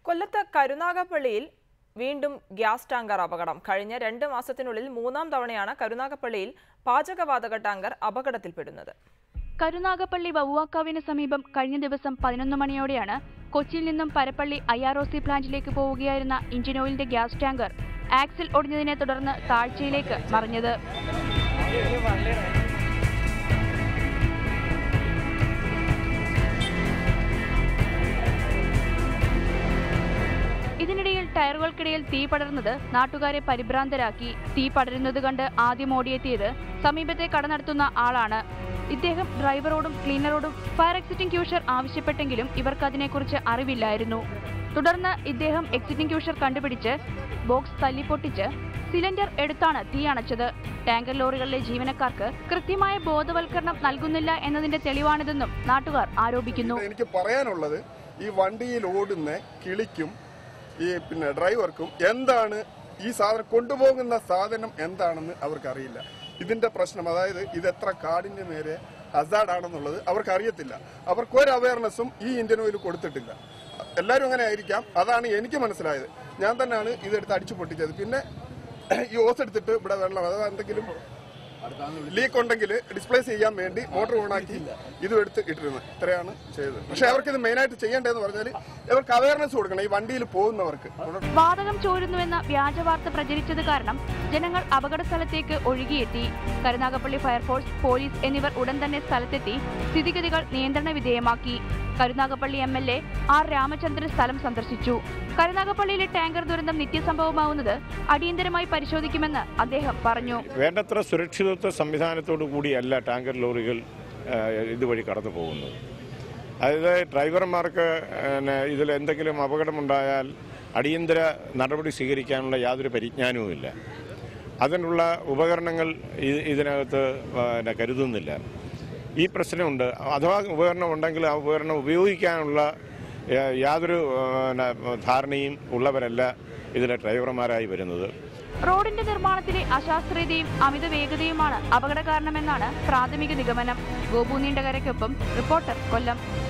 കൊല്ലത്ത് കരുനാഗപ്പള്ളിയിൽ വീണ്ടും gas tanker അപകടം കഴിഞ്ഞ രണ്ട് മാസത്തിനുള്ളിൽ മൂന്നാം തവണയാണ് കരുനാഗപ്പള്ളിയിൽ പാചകവാതക ടാങ്കർ അപകടത്തിൽപ്പെടുന്നത് കരുനാഗപ്പള്ളി വവ്വാക്കാവിന് സമീപം കഴിഞ്ഞ ദിവസം പതിനൊന്ന് മണിയോടെയാണ് കൊച്ചിയിൽ നിന്നും Parappalli I R O C പ്ലാന്റിലേക്ക് പോവുകയായിരുന്ന എഞ്ചിൻ ഓയിലിന്റെ ഗ്യാസ് ടാങ്കർ ആക്സിൽ ഒടിഞ്ഞതിനെ തുടർന്ന് താഴ്ചയിലേക്ക് മറിഞ്ഞത് ഇതിനിടയിൽ ടയറുകൾക്കിടയിൽ തീ പടർന്നത് നാട്ടുകാരെ പരിഭ്രാന്തരാക്കി തീ പടരുന്നത് കണ്ട് ആദ്യം ഓടിയെത്തിയത് സമീപത്തെ കട നടത്തുന്ന ആളാണ് ഇദ്ദേഹം ഡ്രൈവറോടും ക്ലീനറോടും ഫയർ എക്സിറ്റിംഗ് ക്യൂഷർ ആവശ്യപ്പെട്ടെങ്കിലും ഇവർക്ക് അതിനെക്കുറിച്ച് അറിവില്ലായിരുന്നു തുടർന്ന് ഇദ്ദേഹം എക്സിറ്റിംഗ് ക്യൂഷർ കണ്ടുപിടിച്ച് ബോക്സ് തല്ലിപ്പൊട്ടിച്ച് സിലിണ്ടർ എടുത്താണ് തീ അണച്ചത് ടാങ്കർ ലോറികളിലെ ജീവനക്കാർക്ക് കൃത്യമായ ബോധവൽക്കരണം നൽകുന്നില്ല എന്നതിന്റെ തെളിവാണിതെന്നും നാട്ടുകാർ ആരോപിക്കുന്നു എനിക്ക് പറയാനുള്ളത് ഈ വണ്ടിയിൽ ഓടുന്ന കിളിക്കും ഈ പിന്നെ ഡ്രൈവർക്കും എന്താണ് ഈ സാധനം കൊണ്ടുപോകുന്ന സാധനം എന്താണെന്ന് അവർക്കറിയില്ല ഇതിന്റെ പ്രശ്നം അതായത് ഇത് എത്ര കാടിന്റെ മേലെ അസാഡ് ആണെന്നുള്ളത് അവർക്ക് അറിയത്തില്ല അവർക്ക് ഒരു അവയർനെസ്സും ഈ ഇന്ത്യൻ ഓയിൽ കൊടുത്തിട്ടില്ല എല്ലാവരും അങ്ങനെ ആയിരിക്കാം അതാണ് എനിക്ക് മനസ്സിലായത് ഞാൻ തന്നെയാണ് ഇതെടുത്ത് അടിച്ചു പൊട്ടിച്ചത് പിന്നെ ഈ ഓസ് എടുത്തിട്ട് ഇവിടെ വെള്ളം അഥവാ എന്തെങ്കിലും ലീക്ക് ഉണ്ടെങ്കിൽ ഡിസ്പ്ലേസ് ചെയ്യാൻ വേണ്ടി മോട്ടോർ ഓണാക്കി ഇതും എടുത്ത് ഇട്ടിരുന്നത് ഇത്രയാണ് ചെയ്തത് പക്ഷെ അവർക്ക് ഇത് മെയിനായിട്ട് ചെയ്യേണ്ടതെന്ന് പറഞ്ഞാൽ ഇവർക്ക് അവയർനെസ് കൊടുക്കണം ഈ വണ്ടിയിൽ പോകുന്നവർക്ക് വാതകം ചോരുന്നുവെന്ന വ്യാജ വാർത്ത പ്രചരിച്ചത് കാരണം ജനങ്ങൾ അപകട സ്ഥലത്തേക്ക് ഒഴുകിയെത്തി കരുനാഗപ്പള്ളി ഫയർഫോഴ്സ് പോലീസ് എന്നിവർ ഉടൻ തന്നെ സ്ഥലത്തെത്തി സ്ഥിതിഗതികൾ നിയന്ത്രണ വിധേയമാക്കി Karunagappally M L A R Ramachandran സ്ഥലം സന്ദർശിച്ചു കരുനാഗപ്പള്ളിയിലെ ടാങ്കർ ദുരന്തം നിത്യസംഭവമാവുന്നത് അടിയന്തരമായി പരിശോധിക്കുമെന്ന് അദ്ദേഹം പറഞ്ഞു വേണ്ടത്ര സുരക്ഷിതത്വ സംവിധാനത്തോടു കൂടിയല്ല ടാങ്കർ ലോറികൾ ആ, ഇതുവഴി കടന്നു പോകുന്നത് അതായത് ഡ്രൈവർമാർക്ക് പിന്നെ ഇതിൽ എന്തെങ്കിലും അപകടമുണ്ടായാൽ അടിയന്തര നടപടി സ്വീകരിക്കാനുള്ള യാതൊരു പരിജ്ഞാനവുമില്ല അതിനുള്ള ഉപകരണങ്ങൾ ഇ- ഇതിനകത്ത് പിന്നെ കരുതുന്നില്ല ഈ പ്രശ്നമുണ്ട് അഥവാ ഉപകരണം ഉണ്ടെങ്കിൽ ആ ഉപകരണം ഉപയോഗിക്കാനുള്ള യാ- യാതൊരു പിന്നെ, ധാരണയും ഉള്ളവരല്ല ഇതിലെ ഡ്രൈവർമാരായി വരുന്നത് റോഡിന്റെ നിർമ്മാണത്തിലെ അശാസ്ത്രീയതയും അമിത വേഗതയുമാണ് അപകട കാരണമെന്നാണ് പ്രാഥമിക നിഗമനം ഗോപു നീണ്ടകരയ്ക്കൊപ്പം റിപ്പോർട്ടർ കൊല്ലം